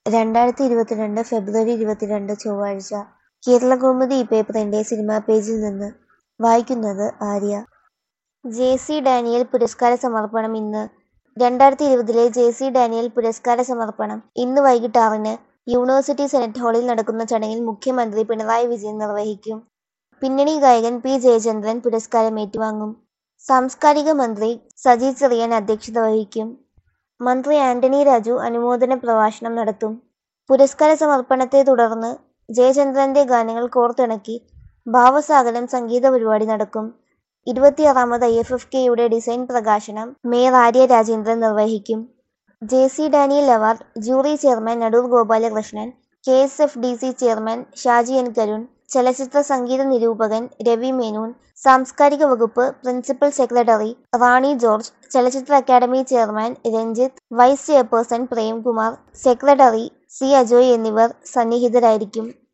രണ്ടായിരത്തി ഇരുപത്തിരണ്ട് ഫെബ്രുവരി ഇരുപത്തിരണ്ട് ചൊവ്വാഴ്ച കേരളകൗമുദി ഈ പേപ്പറിന്റെ സിനിമാ പേജിൽ നിന്ന് വായിക്കുന്നത് ആര്യ ജെ സി ഡാനിയൽ പുരസ്കാര സമർപ്പണം ഇന്ന് രണ്ടായിരത്തി ഇരുപതിലെ ജെ സി ഡാനിയൽ പുരസ്കാര സമർപ്പണം ഇന്ന് വൈകിട്ട് ആറിന് യൂണിവേഴ്സിറ്റി സെനറ്റ് ഹാളിൽ നടക്കുന്ന ചടങ്ങിൽ മുഖ്യമന്ത്രി പിണറായി വിജയൻ നിർവഹിക്കും പിന്നണി ഗായകൻ പി ജയചന്ദ്രൻ പുരസ്കാരം ഏറ്റുവാങ്ങും സാംസ്കാരിക മന്ത്രി സജി ചെറിയാൻ അധ്യക്ഷത വഹിക്കും മന്ത്രി ആന്റണി രാജു അനുമോദന പ്രഭാഷണം നടത്തും പുരസ്കാര സമർപ്പണത്തെ തുടർന്ന് ജയചന്ദ്രന്റെ ഗാനങ്ങൾ കോർത്തിണക്കി ഭാവസാഗരം സംഗീത പരിപാടി നടക്കും ഇരുപത്തിയാറാമത് ഐ എഫ് എഫ് കെയുടെ ഡിസൈൻ പ്രകാശനം മേയർ ആര്യ രാജേന്ദ്രൻ നിർവഹിക്കും J C Daniel award jury chairman Adoor Gopalakrishnan K S F D C chairman Shaji N Karun ചലച്ചിത്ര സംഗീത നിരൂപകൻ രവി മേനോൻ സാംസ്കാരിക വകുപ്പ് പ്രിൻസിപ്പൽ സെക്രട്ടറി റാണി ജോർജ് ചലച്ചിത്ര academy chairman Ranjith vice chairperson Premkumar secretary C Ajoy എന്നിവർ സന്നിഹിതരായിരിക്കും